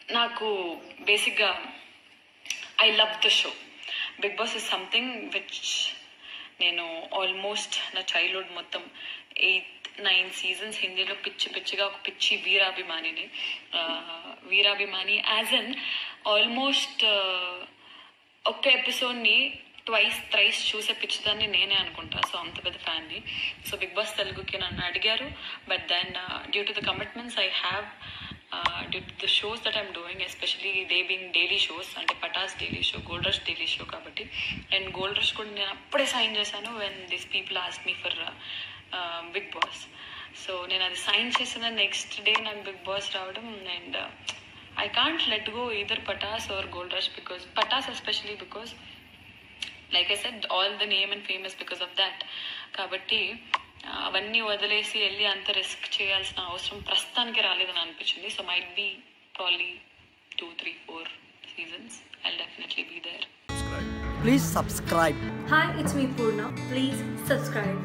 నాకు బేసిక్గా I love the show Big Boss is something which నేను ఆల్మోస్ట్ నా చైల్డ్హుడ్ మొత్తం ఎయిత్ నైన్ సీజన్స్ హిందీలో పిచ్చి పిచ్చిగా ఒక పిచ్చి వీరాభిమానిని ఆ, వీరాభిమాని యాజ్ అన్ ఆల్మోస్ట్ ఒక్క ఎపిసోడ్ని ట్వైస్ థ్రైస్ చూసే పిచ్చిదాన్ని నేనే అనుకుంటా సో అంత పెద్ద ఫ్యాన్ని సో బిగ్ బాస్ తెలుగుకి నన్ను అడిగారు but then due to the commitments I have due to the shows that I'm doing especially they being daily shows అంటే Patas daily show Gold Rush daily show కాబట్టి అండ్ గోల్డ్ రష్ కూడా నేను అప్పుడే sign చేశాను when this people ask me for Big Boss so నేను అది sign చేసిన next day నాకు బిగ్ బాస్ రావడం and I can't let go either Patas or Gold rush because Patas especially because like I said all the name and famous because of that కాబట్టి ఆ, అవన్నీ వదిలేసి వెళ్ళి అంత రిస్క్ చేయాల్సిన అవసరం ప్రస్తుతానికి రాలేదని అనిపించింది so might be probably two three four seasons I definitely be there Please subscribe. Hi, it's me Purna. Please subscribe.